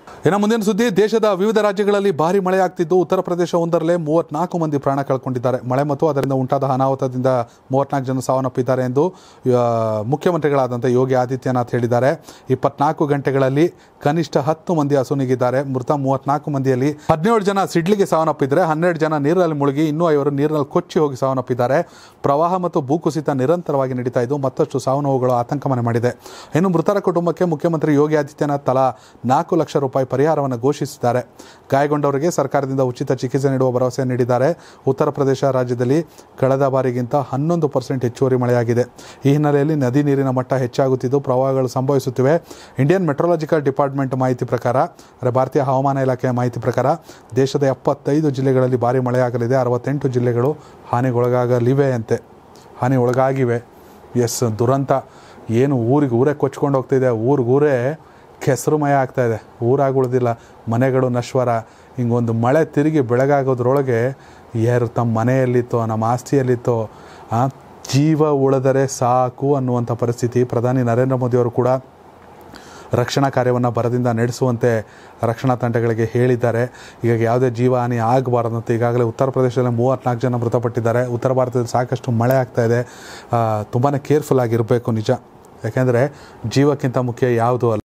ಇನ್ನು ಮುಂದಿನ ಸುದ್ದಿ ದೇಶದ ವಿವಿಧ ರಾಜ್ಯಗಳಲ್ಲಿ ಭಾರಿ ಮಳೆಯಾಗ್ತಿದ್ದು ಉತ್ತರ ಪ್ರದೇಶ ಒಂದರಲ್ಲೇ ಮೂವತ್ನಾಲ್ಕು ಮಂದಿ ಪ್ರಾಣ ಕಳ್ಕೊಂಡಿದ್ದಾರೆ ಮಳೆ ಮತ್ತು ಅದರಿಂದ ಉಂಟಾದ ಅನಾಹುತದಿಂದ ಮೂವತ್ನಾಲ್ಕು ಜನ ಸಾವನ್ನಪ್ಪಿದ್ದಾರೆ ಎಂದು ಆ, ಮುಖ್ಯಮಂತ್ರಿಗಳಾದಂಥ ಯೋಗಿ ಆದಿತ್ಯನಾಥ್ ಹೇಳಿದ್ದಾರೆ ಇಪ್ಪತ್ನಾಲ್ಕು ಗಂಟೆಗಳಲ್ಲಿ ಕನಿಷ್ಠ ಹತ್ತು ಮಂದಿ ಅಸುನೀಗಿದ್ದಾರೆ ಮೃತ ಮೂವತ್ನಾಲ್ಕು ಮಂದಿಯಲ್ಲಿ ಹದಿನೇಳು ಜನ ಸಿಡ್ಲಿಗೆ ಸಾವನ್ನಪ್ಪಿದ್ರೆ ಹನ್ನೆರಡು ಜನ ನೀರಲ್ಲಿ ಮುಳುಗಿ ಇನ್ನೂ ಐವರು ನೀರಿನಲ್ಲಿ ಕೊಚ್ಚಿ ಹೋಗಿ ಸಾವನ್ನಪ್ಪಿದ್ದಾರೆ ಪ್ರವಾಹ ಮತ್ತು ಭೂಕುಸಿತ ನಿರಂತರವಾಗಿ ನಡೀತಾ ಇದ್ದು ಮತ್ತಷ್ಟು ಸಾವು ನೋವುಗಳು ಆತಂಕ ಮನೆ ಮಾಡಿದೆ ಇನ್ನು ಮೃತರ ಕುಟುಂಬಕ್ಕೆ ಮುಖ್ಯಮಂತ್ರಿ ಯೋಗಿ ಆದಿತ್ಯನಾಥ್ ತಲಾ ನಾಲ್ಕು ಲಕ್ಷ ರೂಪಾಯಿ ಪರಿಹಾರವನ್ನು ಘೋಷಿಸಿದ್ದಾರೆ ಗಾಯಗೊಂಡವರಿಗೆ ಸರ್ಕಾರದಿಂದ ಉಚಿತ ಚಿಕಿತ್ಸೆ ನೀಡುವ ಭರವಸೆ ನೀಡಿದ್ದಾರೆ ಉತ್ತರ ಪ್ರದೇಶ ರಾಜ್ಯದಲ್ಲಿ ಕಳೆದ ಬಾರಿಗಿಂತ ಹನ್ನೊಂದು ಪರ್ಸೆಂಟ್ ಹೆಚ್ಚುವರಿ ಮಳೆಯಾಗಿದೆ ಈ ಹಿನ್ನೆಲೆಯಲ್ಲಿ ನದಿ ನೀರಿನ ಮಟ್ಟ ಹೆಚ್ಚಾಗುತ್ತಿದ್ದು ಪ್ರವಾಹಗಳು ಸಂಭವಿಸುತ್ತಿವೆ ಇಂಡಿಯನ್ ಮೆಟ್ರಾಲಜಿಕಲ್ ಡಿಪಾರ್ಟ್ಮೆಂಟ್ ಮಾಹಿತಿ ಪ್ರಕಾರ ಅಂದರೆ ಭಾರತೀಯ ಹವಾಮಾನ ಇಲಾಖೆಯ ಮಾಹಿತಿ ಪ್ರಕಾರ ದೇಶದ ಎಪ್ಪತ್ತೈದು ಜಿಲ್ಲೆಗಳಲ್ಲಿ ಭಾರಿ ಮಳೆಯಾಗಲಿದೆ ಅರವತ್ತೆಂಟು ಜಿಲ್ಲೆಗಳು ಹಾನಿಗೊಳಗಾಗಲಿವೆ ಅಂತೆ ಹಾನಿ ಒಳಗಾಗಿವೆ ಎಸ್ ದುರಂತ ಏನು ಊರಿಗೆ ಊರೇ ಕೊಚ್ಕೊಂಡು ಹೋಗ್ತಿದೆ ಊರಿಗೂರೇ ಕೆಸರುಮಯ ಆಗ್ತಾ ಇದೆ ಊರಾಗ ಉಳಿದಿಲ್ಲ ಮನೆಗಳು ನಶ್ವರ ಹಿಂಗೊಂದು ಮಳೆ ತಿರುಗಿ ಬೆಳಗಾಗೋದ್ರೊಳಗೆ ಯಾರು ತಮ್ಮ ಮನೆಯಲ್ಲಿತ್ತೋ ನಮ್ಮ ಆಸ್ತಿಯಲ್ಲಿತ್ತೋ ಆ, ಜೀವ ಉಳಿದರೆ ಸಾಕು ಅನ್ನುವಂಥ ಪರಿಸ್ಥಿತಿ ಪ್ರಧಾನಿ ನರೇಂದ್ರ ಮೋದಿಯವರು ಕೂಡ ರಕ್ಷಣಾ ಕಾರ್ಯವನ್ನು ಬರದಿಂದ ನಡೆಸುವಂತೆ ರಕ್ಷಣಾ ತಂಡಗಳಿಗೆ ಹೇಳಿದ್ದಾರೆ ಹೀಗಾಗಿ ಯಾವುದೇ ಜೀವಹಾನಿ ಆಗಬಾರದಂತೆ ಈಗಾಗಲೇ ಉತ್ತರ ಪ್ರದೇಶದಲ್ಲಿ ಮೂವತ್ತ್ನಾಲ್ಕು ಜನ ಮೃತಪಟ್ಟಿದ್ದಾರೆ ಉತ್ತರ ಭಾರತದಲ್ಲಿ ಸಾಕಷ್ಟು ಮಳೆ ಆಗ್ತಾ ಇದೆ ತುಂಬಾ ಕೇರ್ಫುಲ್ ಆಗಿರಬೇಕು ನಿಜ ಯಾಕೆಂದರೆ ಜೀವಕ್ಕಿಂತ ಮುಖ್ಯ ಯಾವುದು ಅಲ್ಲ